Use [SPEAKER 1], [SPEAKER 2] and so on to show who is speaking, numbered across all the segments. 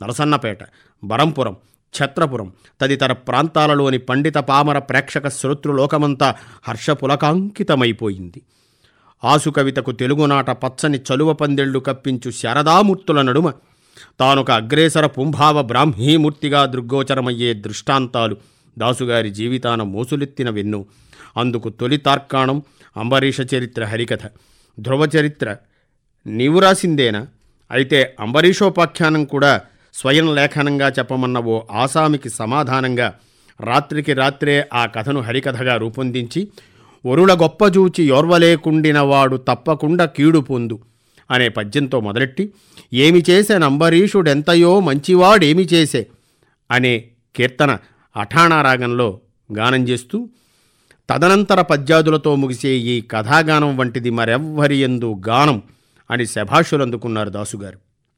[SPEAKER 1] నరసన్నపేట బరంపురం ఛత్రపురం తదితర ప్రాంతాలలోని పండిత పామర ప్రేక్షక శ్రోతృలోకమంతా హర్షపులకాంకితమైపోయింది ఆసు కవితకు తెలుగునాట పచ్చని చలువ పందెళ్లు కప్పించు శారదామూర్తుల నడుమ తానొక అగ్రేసర పుంభావ బ్రాహ్మీమూర్తిగా దృగ్గోచరమయ్యే దృష్టాంతాలు దాసుగారి జీవితాన మోసులెత్తినవెన్నో అందుకు తొలి తార్కాణం అంబరీష చరిత్ర హరికథ ధ్రువ చరిత్ర నీవు రాసిందేనా అయితే అంబరీషోపాఖ్యానం కూడా స్వయం లేఖనంగా చెప్పమన్న ఓ ఆసామికి సమాధానంగా రాత్రికి రాత్రే ఆ కథను హరికథగా రూపొందించి ఒరుల గొప్పజూచి యోర్వలేకుండినవాడు తప్పకుండా కీడు పొందు అనే పద్యంతో మొదలెట్టి ఏమి చేసే నంబరీషుడెంతయో మంచివాడేమి చేసే అనే కీర్తన అఠాణా రాగంలో గానం చేస్తూ తదనంతర పద్యాదులతో ముగిసే ఈ కథాగానం వంటిది మరెవ్వరి ఎందు గానం అని శభాషులు అందుకున్నారు దాసుగారు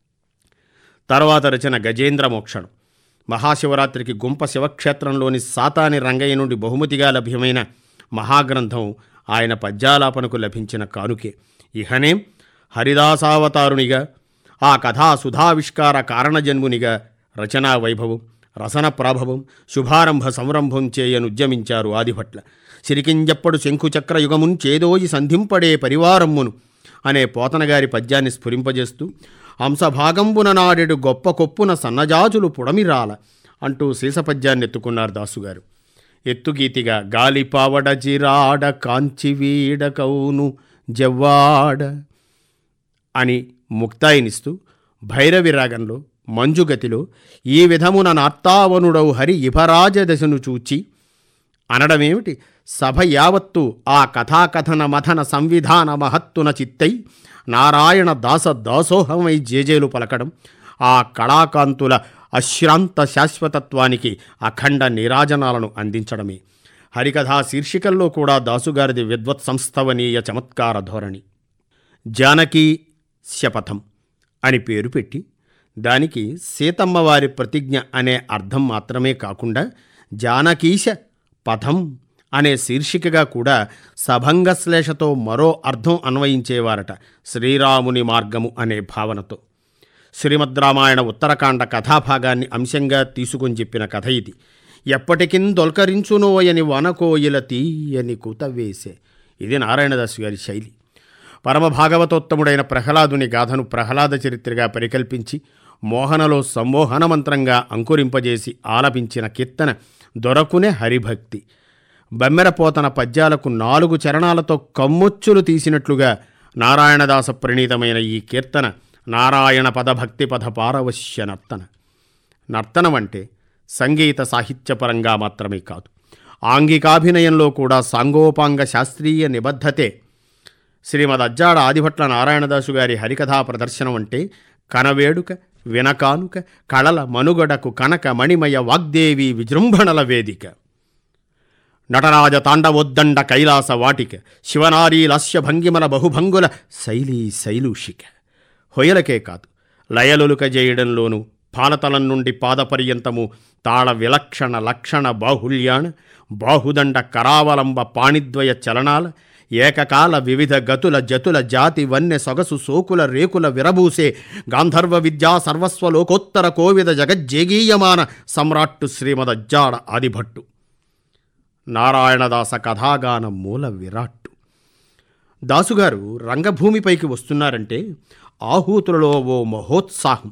[SPEAKER 1] తర్వాత రచన గజేంద్ర మోక్షణం మహాశివరాత్రికి గుంప శివక్షేత్రంలోని సాతాని రంగయ్య నుండి బహుమతిగా లభ్యమైన మహాగ్రంథం ఆయన పద్యాలాపనకు లభించిన కానుకే ఇహనేం హరిదాసావతారునిగా ఆ కథా సుధావిష్కార కారణజన్మునిగా రచనా వైభవం రసన ప్రాభవం శుభారంభ సంరంభం చేయనుద్యమించారు ఆదిభట్ల సిరికింజప్పడు శంఖుచక్ర యుగమున్ చేదోయి సంధింపడే పరివారమ్మును అనే పోతనగారి పద్యాన్ని స్ఫురింపజేస్తూ అంశభాగంబున నాడెడు గొప్ప కొప్పున సన్నజాజులు పుడమిరాల అంటూ శీసపద్యాన్ని ఎత్తుకున్నారు దాసుగారు ఎత్తుగీతిగా గాలిపావడ జిరాడ కాంచివీడ కౌను జవ్వాడ అని ముక్తాయినిస్తూ భైరవి రాగంలో మంజుగతిలో ఈ విధమున నార్తావనుడవు హరి ఇభరాజ దశను చూచి అనడమేమిటి సభ యావత్తు ఆ కథాకథన మథన సంవిధాన మహత్తున చిత్తై నారాయణ దాస దాసోహమై జేజేలు పలకడం ఆ కళాకాంతుల అశ్రాంత శాశ్వతత్వానికి అఖండ నీరాజనాలను అందించడమే హరికథా శీర్షికల్లో కూడా దాసుగారిది విద్వత్ సంస్థవనీయ చమత్కార ధోరణి జానకీ శపథం అని పేరు పెట్టి దానికి సీతమ్మవారి ప్రతిజ్ఞ అనే అర్థం మాత్రమే కాకుండా జానకీశ పథం అనే శీర్షికగా కూడా సభంగశ్లేషతో మరో అర్థం అన్వయించేవారట శ్రీరాముని మార్గము అనే భావనతో శ్రీమద్ రామాయణ ఉత్తరకాండ కథాభాగాన్ని అంశంగా తీసుకొని చెప్పిన కథ ఇది ఎప్పటికిన్ దొల్కరించునోయని వనకోయిల తీయని కూతవేసే ఇది నారాయణదాసు గారి శైలి పరమ భాగవతోత్తముడైన ప్రహ్లాదుని గాథను ప్రహ్లాద చరిత్రగా పరికల్పించి మోహనలో సమ్మోహన మంత్రంగా అంకురింపజేసి ఆలపించిన కీర్తన దొరకునే హరిభక్తి బమ్మెరపోతన పద్యాలకు నాలుగు చరణాలతో కమ్మొచ్చులు తీసినట్లుగా నారాయణదాస ప్రణీతమైన ఈ కీర్తన నారాయణ పదభక్తి పద పారవశ్య నర్తన నర్తనం అంటే సంగీత సాహిత్యపరంగా మాత్రమే కాదు ఆంగికాభినయంలో కూడా సాంగోపాంగ శాస్త్రీయ నిబద్ధతే శ్రీమద్ అజ్జాడ ఆదిభట్ల నారాయణదాసు గారి హరికథా ప్రదర్శనం అంటే కనవేడుక వినకానుక కళల మనుగడకు కనక మణిమయ వాగ్దేవి విజృంభణల వేదిక నటరాజ తాండవోద్దండ కైలాస వాటిక శివనారీ లస్య భంగిమల బహుభంగుల శైలీ శైలూషిక హొయలకే కాదు లయలులుక చేయడంలోనూ పాలతలం నుండి పాదపర్యంతము తాళ విలక్షణ లక్షణ బాహుల్యాణ బాహుదండ కరావలంబ పాణిద్వయ చలనాల ఏకకాల వివిధ గతుల జతుల జాతి వన్య సొగసు సోకుల రేకుల విరబూసే గాంధర్వ విద్యా సర్వస్వలోకోత్తర కోవిద జగజ్జేగీయమాన సమ్రాట్టు శ్రీమదజ్జాడ ఆదిభట్టు నారాయణదాస కథాగానం మూల విరాట్టు దాసుగారు రంగభూమిపైకి వస్తున్నారంటే ఆహూతులలో ఓ మహోత్సాహం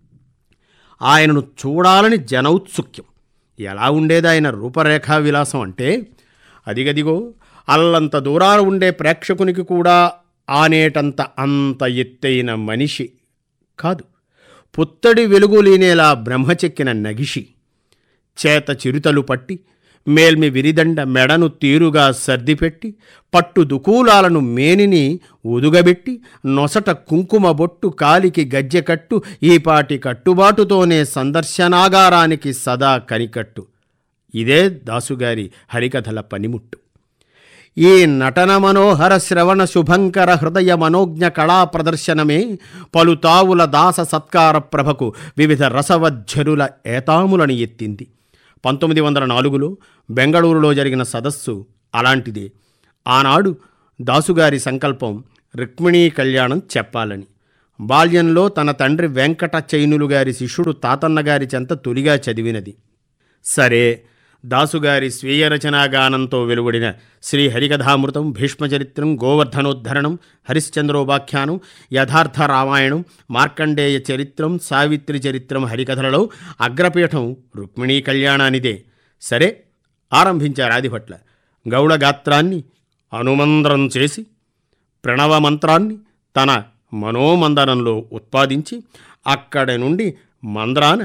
[SPEAKER 1] ఆయనను చూడాలని జనౌత్సుక్యం ఎలా ఉండేది ఆయన రూపరేఖా విలాసం అంటే అదిగదిగో అల్లంత దూరాన ఉండే ప్రేక్షకునికి కూడా ఆనేటంత అంత ఎత్తైన మనిషి కాదు పుత్తడి వెలుగు లేనేలా బ్రహ్మచెక్కిన నగిషి చేత చిరుతలు పట్టి మేల్మి విరిదండ మెడను తీరుగా సర్దిపెట్టి పట్టు దుకూలాలను మేనిని ఉదుగబెట్టి నొసట కుంకుమ బొట్టు కాలికి గజ్జెకట్టు ఈపాటి కట్టుబాటుతోనే సందర్శనాగారానికి సదా కనికట్టు ఇదే దాసుగారి హరికథల పనిముట్టు ఈ నటన మనోహర శ్రవణ శుభంకర హృదయ మనోజ్ఞ కళా ప్రదర్శనమే పలుతావుల దాస సత్కార ప్రభకు వివిధ రసవజ్జరుల ఏతాములను ఎత్తింది పంతొమ్మిది వందల నాలుగులో బెంగళూరులో జరిగిన సదస్సు అలాంటిదే ఆనాడు దాసుగారి సంకల్పం రుక్మిణీ కళ్యాణం చెప్పాలని బాల్యంలో తన తండ్రి వెంకట చైనులు గారి శిష్యుడు తాతన్న గారి చెంత తొలిగా చదివినది సరే దాసుగారి స్వీయ రచనా గానంతో వెలువడిన శ్రీ హరికథామృతం భీష్మచరిత్రం గోవర్ధనోద్ధరణం హరిశ్చంద్రోపాఖ్యానం యథార్థ రామాయణం మార్కండేయ చరిత్రం సావిత్రి చరిత్రం హరికథలలో అగ్రపీఠం రుక్మిణీ కళ్యాణానిదే సరే ఆరంభించారు ఆదిభట్ల గౌడ గాత్రాన్ని అనుమంద్రం చేసి ప్రణవ మంత్రాన్ని తన మనోమందనంలో ఉత్పాదించి అక్కడి నుండి మంద్రాన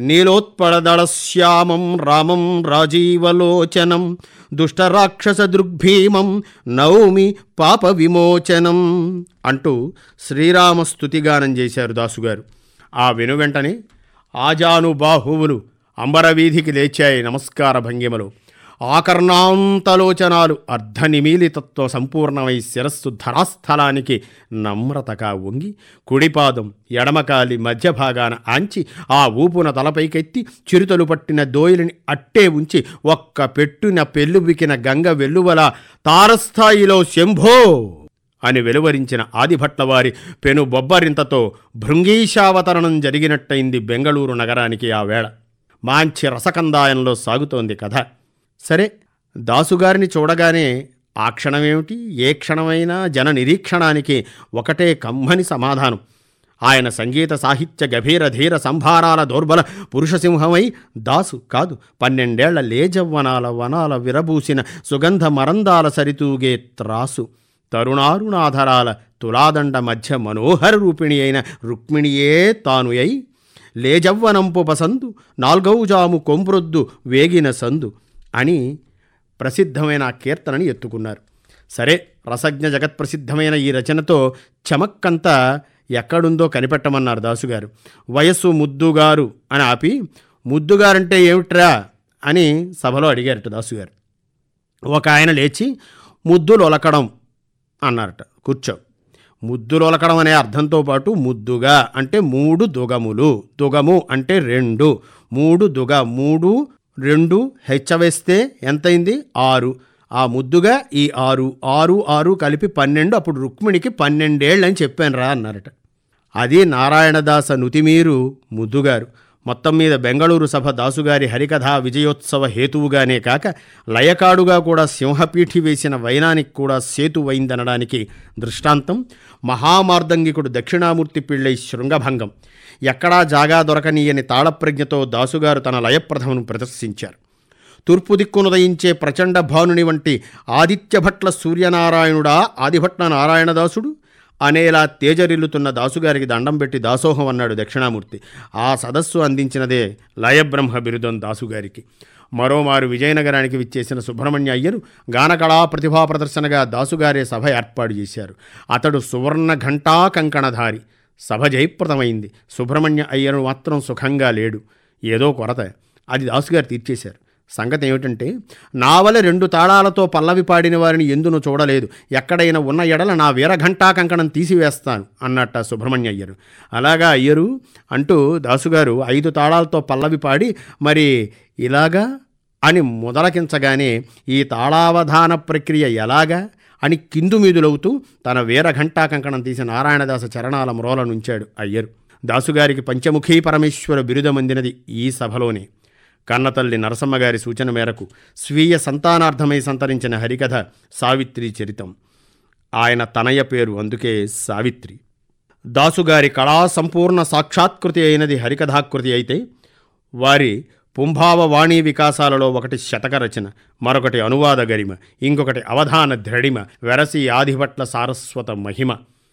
[SPEAKER 1] నీలోత్పడదళశ్యామం రామం రాజీవలోచనం దుష్టరాక్షస దృగ్భీమం నౌమి పాప విమోచనం అంటూ శ్రీరామ స్తుతిగానం చేశారు దాసుగారు ఆ వెనువెంటనే ఆజానుబాహువులు అంబరవీధికి లేచాయి నమస్కార భంగిమలో ఆకర్ణాంతలోచనాలు అర్ధనిమీలితత్వ సంపూర్ణమై శిరస్సు ధరాస్థలానికి నమ్రతగా వంగి కుడిపాదం ఎడమకాలి మధ్య భాగాన ఆంచి ఆ ఊపున తలపైకెత్తి చిరుతలు పట్టిన దోయిలిని అట్టే ఉంచి ఒక్క పెట్టున పెళ్ళుబికిన గంగ వెల్లువల తారస్థాయిలో శంభో అని వెలువరించిన ఆదిభట్లవారి పెను బొబ్బరింతతో భృంగీశావతరణం జరిగినట్టయింది బెంగళూరు నగరానికి ఆ వేళ మాంచి రసకందాయంలో సాగుతోంది కథ సరే దాసుగారిని చూడగానే ఆ క్షణమేమిటి ఏ క్షణమైనా జన నిరీక్షణానికి ఒకటే కమ్మని సమాధానం ఆయన సంగీత సాహిత్య గభీర ధీర సంభారాల దౌర్బల పురుషసింహమై దాసు కాదు పన్నెండేళ్ల లేజవ్వనాల వనాల విరబూసిన సుగంధ మరందాల సరితూగే త్రాసు తరుణారుణాధరాల తులాదండ మధ్య మనోహర రూపిణి అయిన రుక్మిణియే తాను అయి లేజవ్వనంపు పసందు నాల్గౌజాము కొంప్రొద్దు వేగిన సందు అని ప్రసిద్ధమైన ఆ కీర్తనని ఎత్తుకున్నారు సరే రసజ్ఞ జగత్ప్రసిద్ధమైన ఈ రచనతో చమక్కంతా ఎక్కడుందో కనిపెట్టమన్నారు దాసుగారు వయస్సు ముద్దుగారు అని ఆపి ముద్దుగారంటే ఏమిట్రా అని సభలో అడిగారట దాసుగారు ఒక ఆయన లేచి ముద్దులొలకడం అన్నారట కూర్చో ముద్దులొలకడం అనే అర్థంతో పాటు ముద్దుగా అంటే మూడు దుగములు దుగము అంటే రెండు మూడు దుగ మూడు రెండు హెచ్చవేస్తే ఎంతైంది ఆరు ఆ ముద్దుగా ఈ ఆరు ఆరు ఆరు కలిపి పన్నెండు అప్పుడు రుక్మిణికి పన్నెండేళ్ళు అని చెప్పాను రా అన్నారట అది నారాయణదాస నుతిమీరు ముద్దుగారు మొత్తం మీద బెంగళూరు సభ దాసుగారి హరికథా విజయోత్సవ హేతువుగానే కాక లయకాడుగా కూడా సింహపీఠి వేసిన వైనానికి కూడా సేతువైందనడానికి దృష్టాంతం మహామార్దంగికుడు దక్షిణామూర్తి పిళ్ళై శృంగభంగం ఎక్కడా జాగా దొరకనీయని తాళప్రజ్ఞతో దాసుగారు తన లయప్రథమను ప్రదర్శించారు తూర్పు దిక్కునుదయించే ప్రచండ భానుని వంటి ఆదిత్యభట్ల సూర్యనారాయణుడా ఆదిభట్ల నారాయణదాసుడు అనేలా తేజరిల్లుతున్న దాసుగారికి దండం పెట్టి దాసోహం అన్నాడు దక్షిణామూర్తి ఆ సదస్సు అందించినదే లయబ్రహ్మ బిరుదం దాసుగారికి మరోమారు విజయనగరానికి విచ్చేసిన సుబ్రహ్మణ్య అయ్యరు గానకళా ప్రతిభా ప్రదర్శనగా దాసుగారే సభ ఏర్పాటు చేశారు అతడు సువర్ణ ఘంటా కంకణధారి సభ జయప్రదమైంది సుబ్రహ్మణ్య అయ్యరు మాత్రం సుఖంగా లేడు ఏదో కొరత అది దాసుగారు తీర్చేశారు సంగతి ఏమిటంటే నావల రెండు తాళాలతో పల్లవి పాడిన వారిని ఎందును చూడలేదు ఎక్కడైనా ఉన్న ఎడల నా వీరఘంటా కంకణం తీసివేస్తాను అన్నట్ట సుబ్రహ్మణ్య అయ్యరు అలాగా అయ్యరు అంటూ దాసుగారు ఐదు తాళాలతో పల్లవి పాడి మరి ఇలాగా అని మొదలకించగానే ఈ తాళావధాన ప్రక్రియ ఎలాగా అని కిందు మీదులవుతూ తన వీరఘంటా కంకణం తీసి నారాయణదాస చరణాల మ్రోల నుంచాడు అయ్యరు దాసుగారికి పంచముఖీ పరమేశ్వర బిరుదమందినది ఈ సభలోనే కన్నతల్లి నరసమ్మగారి సూచన మేరకు స్వీయ సంతానార్థమై సంతరించిన హరికథ సావిత్రి చరితం ఆయన తనయ పేరు అందుకే సావిత్రి దాసుగారి కళా సంపూర్ణ సాక్షాత్కృతి అయినది హరికథాకృతి అయితే వారి పుంభావ వాణీ వికాసాలలో ఒకటి శతక రచన మరొకటి అనువాద గరిమ ఇంకొకటి అవధాన ద్రడిమ వెరసి ఆదిభట్ల సారస్వత మహిమ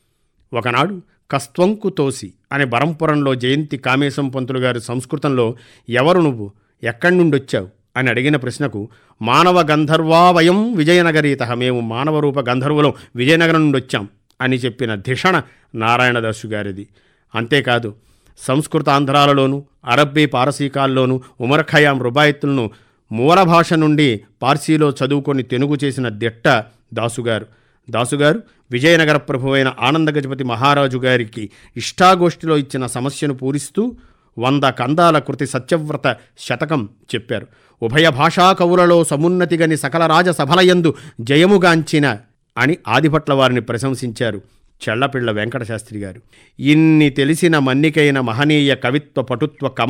[SPEAKER 1] ఒకనాడు కస్త్వంకు తోసి అనే బరంపురంలో జయంతి కామేశం పంతులు గారి సంస్కృతంలో ఎవరు నువ్వు ఎక్కడి నుండి వచ్చావు అని అడిగిన ప్రశ్నకు మానవ గంధర్వావయం విజయనగరీత మేము మానవ రూప గంధర్వులం విజయనగరం నుండి వచ్చాం అని చెప్పిన ధిషణ నారాయణదాసు గారిది అంతేకాదు సంస్కృతాంధ్రాలలోనూ అరబ్బీ పారసీకాల్లోనూ ఉమర్ ఖయాం రుబాయిత్తులను మూల భాష నుండి పార్సీలో చదువుకొని తెనుగు చేసిన దిట్ట దాసుగారు దాసుగారు విజయనగర ప్రభువైన ఆనంద గజపతి మహారాజు గారికి ఇష్టాగోష్ఠిలో ఇచ్చిన సమస్యను పూరిస్తూ వంద కందాల కృతి సత్యవ్రత శతకం చెప్పారు ఉభయ భాషా కవులలో సమున్నతిగని సకల రాజ సభలయందు జయముగాంచిన అని ఆదిభట్ల వారిని ప్రశంసించారు చెళ్లపిళ్ల వెంకటశాస్త్రి గారు ఇన్ని తెలిసిన మన్నికైన మహనీయ కవిత్వ పటుత్వ కమ